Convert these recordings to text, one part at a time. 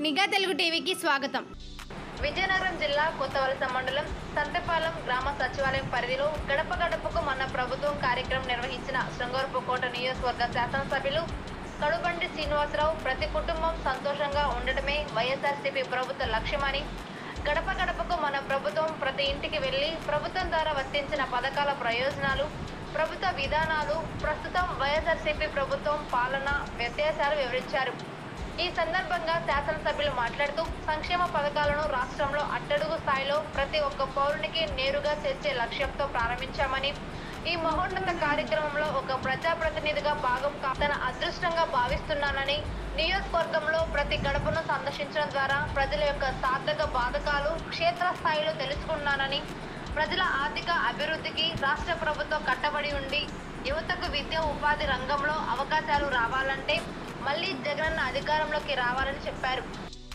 నిఘా తెలుగు టీవీకి స్వాగతం విజయనగరం జిల్లా కొత్తవలస మండలం సంతపాలెం గ్రామ సచివాలయం పరిధిలో గడప గడపకు మన ప్రభుత్వం కార్యక్రమం నిర్వహించిన శృంగారపుకోట నియోజకవర్గ శాసనసభ్యులు కడుబండి శ్రీనివాసరావు ప్రతి కుటుంబం సంతోషంగా ఉండటమే వైఎస్ఆర్సీపీ ప్రభుత్వ లక్ష్యమని గడప గడపకు మన ప్రభుత్వం ప్రతి ఇంటికి వెళ్లి ప్రభుత్వం ద్వారా వర్తించిన పథకాల ప్రయోజనాలు ప్రభుత్వ విధానాలు ప్రస్తుతం వైఎస్ఆర్సీపీ ప్రభుత్వం పాలన వ్యత్యాసాలు వివరించారు ఈ సందర్భంగా శాసనసభ్యులు మాట్లాడుతూ సంక్షేమ పథకాలను రాష్ట్రంలో అట్టడుగు స్థాయిలో ప్రతి ఒక్క పౌరునికి నేరుగా చేర్చే లక్ష్యంతో ప్రారంభించామని ఈ మహోన్నత కార్యక్రమంలో ఒక ప్రజాప్రతినిధిగా భాగం కా తన అదృష్టంగా భావిస్తున్నానని నియోజకవర్గంలో ప్రతి గడపను సందర్శించడం ద్వారా ప్రజల యొక్క సార్థక బాధకాలు క్షేత్రస్థాయిలో తెలుసుకున్నానని ప్రజల ఆర్థిక అభివృద్ధికి రాష్ట్ర ప్రభుత్వం కట్టబడి ఉండి యువతకు విద్య ఉపాధి రంగంలో అవకాశాలు రావాలంటే మళ్ళీ జగనన్న అధికారంలోకి రావాలని చెప్పారు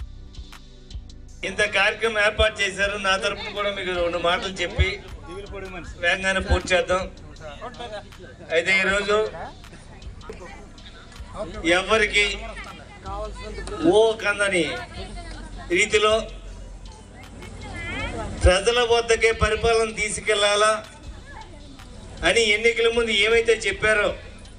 ఇంత కార్యక్రమం ఏర్పాటు చేశారు నా తరపున కూడా మీకు రెండు మాటలు చెప్పి వేగంగానే పూర్తి చేద్దాం అయితే ఈరోజు ఎవరికి ఓ కందని రీతిలో ప్రజల వద్దకే పరిపాలన తీసుకెళ్లాలా అని ఎన్నికల ముందు ఏమైతే చెప్పారో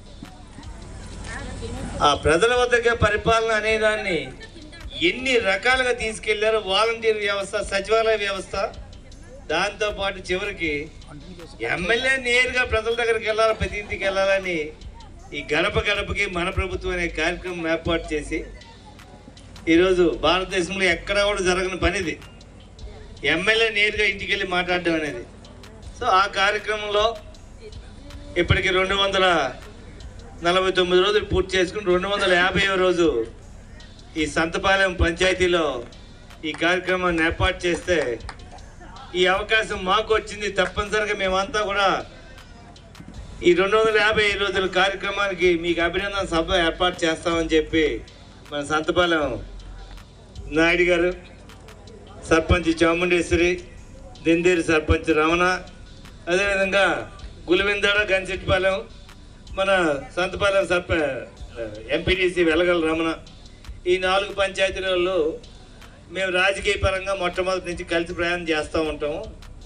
ఆ ప్రజల వద్దకే పరిపాలన అనేదాన్ని ఎన్ని రకాలుగా తీసుకెళ్లారో వాలంటీర్ వ్యవస్థ సచివాలయ వ్యవస్థ దాంతో పాటు చివరికి ఎమ్మెల్యే నేరుగా ప్రజల దగ్గరికి వెళ్ళాలి ప్రతి ఇంటికి వెళ్ళాలని ఈ గడప గడపకి మన ప్రభుత్వం అనే కార్యక్రమం ఏర్పాటు చేసి ఈరోజు భారతదేశంలో ఎక్కడా కూడా జరగని పనిది ఎమ్మెల్యే నేరుగా ఇంటికి వెళ్ళి మాట్లాడడం అనేది సో ఆ కార్యక్రమంలో ఇప్పటికి రెండు వందల నలభై తొమ్మిది రోజులు పూర్తి చేసుకుని రెండు వందల యాభై రోజు ఈ సంతపాలెం పంచాయతీలో ఈ కార్యక్రమాన్ని ఏర్పాటు చేస్తే ఈ అవకాశం మాకు వచ్చింది తప్పనిసరిగా మేమంతా కూడా ఈ రెండు వందల యాభై రోజుల కార్యక్రమానికి మీకు అభినందన సభ ఏర్పాటు చేస్తామని చెప్పి మన సంతపాలెం నాయుడు గారు సర్పంచ్ చాముండేశ్వరి దిందేరి సర్పంచ్ రమణ అదేవిధంగా గులివిందాడ గంచెట్టిపాలెం మన సంతపాలెం సర్ప ఎంపీటీసీ వెలగల రమణ ఈ నాలుగు పంచాయతీలలో మేము రాజకీయ పరంగా మొట్టమొదటి నుంచి కలిసి ప్రయాణం చేస్తూ ఉంటాము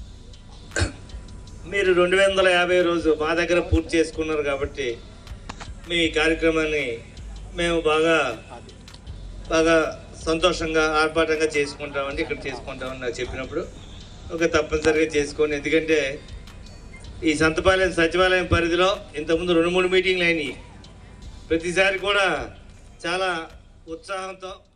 మీరు రెండు వందల యాభై రోజు మా దగ్గర పూర్తి చేసుకున్నారు కాబట్టి మీ ఈ కార్యక్రమాన్ని మేము బాగా బాగా సంతోషంగా ఆర్భాటంగా చేసుకుంటామని ఇక్కడ చేసుకుంటామని నాకు చెప్పినప్పుడు ఒక తప్పనిసరిగా చేసుకోండి ఎందుకంటే ఈ సంతపాలెం సచివాలయం పరిధిలో ఇంతకుముందు రెండు మూడు మీటింగ్లు అయినాయి ప్రతిసారి కూడా చాలా ఉత్సాహంతో